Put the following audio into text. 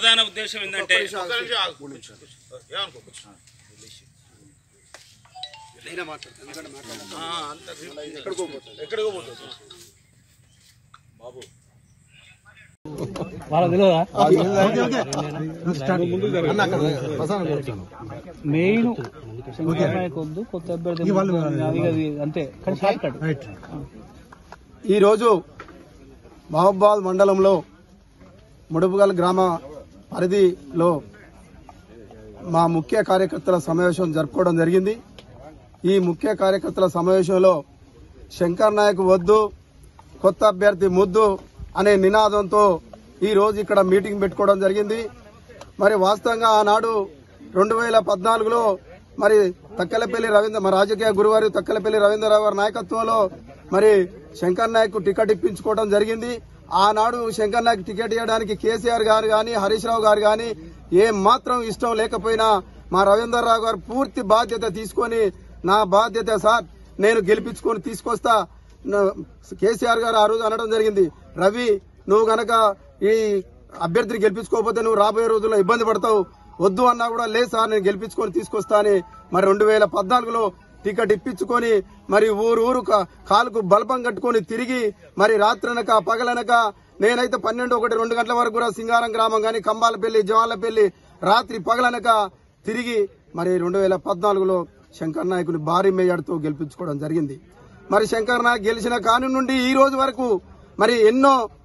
ప్రధాన ఉద్దేశం ఏంటంటే మెయిన్ శంకరనాయక్ వద్దు కొత్త అభ్యర్థి అది అది అంతే కానీ షార్ట్ కట్ ఈరోజు మహబాద్ మండలంలో ముడుపుగల్ గ్రామ పరిధిలో మా ముఖ్య కార్యకర్తల సమావేశం జరుపుకోవడం జరిగింది ఈ ముఖ్య కార్యకర్తల సమావేశంలో శంకర్ నాయక్ వద్దు కొత్త అభ్యర్థి ముద్దు అనే నినాదంతో ఈ రోజు ఇక్కడ మీటింగ్ పెట్టుకోవడం జరిగింది మరి వాస్తవంగా ఆనాడు రెండు వేల పద్నాలుగులో మరి తక్కలపల్లి రవీంద్ర మా రాజకీయ గురువారి తక్కలపల్లి రవీంద్రరావు గారి నాయకత్వంలో మరి శంకర్ నాయక్ టికెట్ ఇప్పించుకోవడం జరిగింది ఆనాడు శంకర్ నాయక్ టికెట్ ఇవ్వడానికి కేసీఆర్ గారు గాని హరీష్ రావు గారు గాని ఏం మాత్రం ఇష్టం లేకపోయినా మా రవీంద్రరావు గారు పూర్తి బాధ్యత తీసుకొని నా బాధ్యత సార్ నేను గెలిపించుకొని తీసుకొస్తా నా- కేసీఆర్ గారు ఆ రోజు అనడం జరిగింది రవి నువ్వు గనక ఈ అభ్యర్థిని గెలిపించుకోకపోతే నువ్వు రాబోయే రోజుల్లో ఇబ్బంది పడతావు వద్దు అన్నా కూడా లేదు సార్ నేను గెలిపించుకొని తీసుకొస్తా అని మరి రెండు వేల పద్నాలుగులో టికెట్ ఇప్పించుకొని మరి ఊరు ఊరు కా- కాలుకు బల్బం కట్టుకొని తిరిగి మరి రాత్రనక పగలనక నేనైతే పన్నెండు ఒకటి రెండు గంటల వరకు కూడా సింగారం గ్రామం గాని కంబాలపల్లి జవాన్లపల్లి రాత్రి పగలనక తిరిగి మరి రెండు వేల పద్నాలుగులో శంకర్ నాయకుని భారీ మేయడ్తో గెలిపించుకోవడం జరిగింది మరి శంకర్ నాయక్ గెలిచిన కాని నుండి ఈ రోజు వరకు మరి ఎన్నో